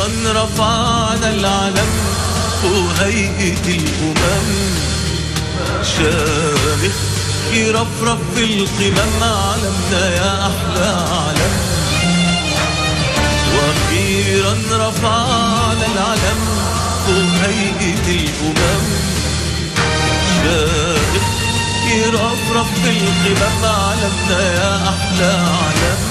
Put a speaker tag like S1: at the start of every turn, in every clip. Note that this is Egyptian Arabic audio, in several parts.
S1: وأخيرا رفعنا العلم فوق هيئة الأمم شامخ يرفرف في القمم علمنا يا أحلى علم وأخيرا رفعنا العلم فوق هيئة الأمم شامخ يرفرف في القمم علمنا يا أحلى علم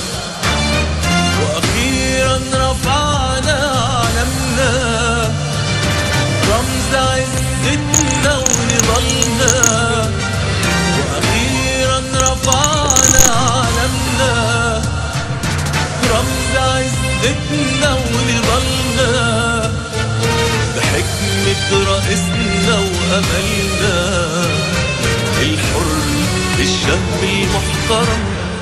S1: وأخيرا رفعنا علمنا رمز عزتنا ونضلنا وأخيرا رفعنا علمنا رمز عزتنا ونضلنا بحكمة رئيسنا وأملنا الحر الشاب المحترم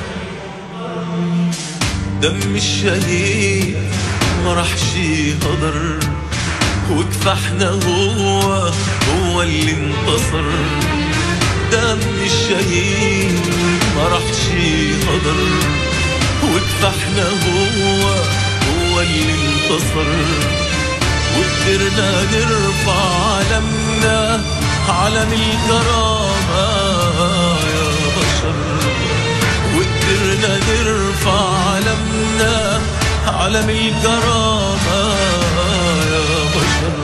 S1: دم الشهيد ما راحش هدر وكفحنا هو هو اللي انتصر دم الشهيد ما راحش هدر وكفحنا هو هو اللي انتصر وقدرنا نرفع علمنا علم الكرامة يا بشر وقدرنا نرفع علمنا علم الكرامة يا بشر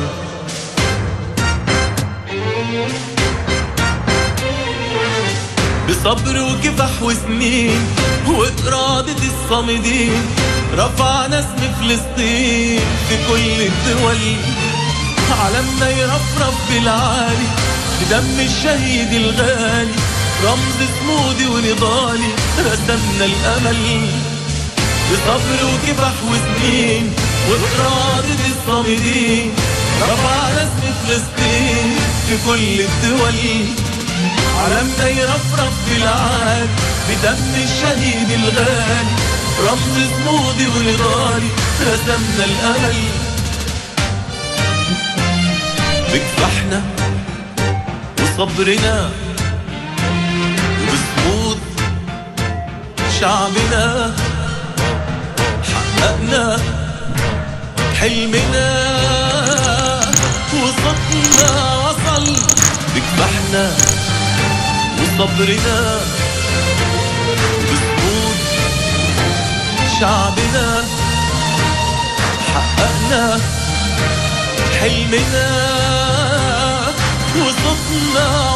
S1: بصبر وكفح وسنين وإرادة الصامدين رفعنا اسم فلسطين في كل الدول علمنا يرفرف بالعالي بدم الشهيد الغالي رمز سمودي ونضالي رسمنا الأمل بصبر وكفح وسنين وإرادة الصامدين رفعنا اسم فلسطين في كل الدول علمنا يرفرف بالعالي بدم الشهيد الغالي رمز سمودي ونضالي رسمنا الأمل بكفحنا وصبرنا وبصمود شعبنا حققنا حلمنا وصوتنا وصل بكفحنا وصبرنا وبصمود شعبنا حققنا حلمنا وصوتنا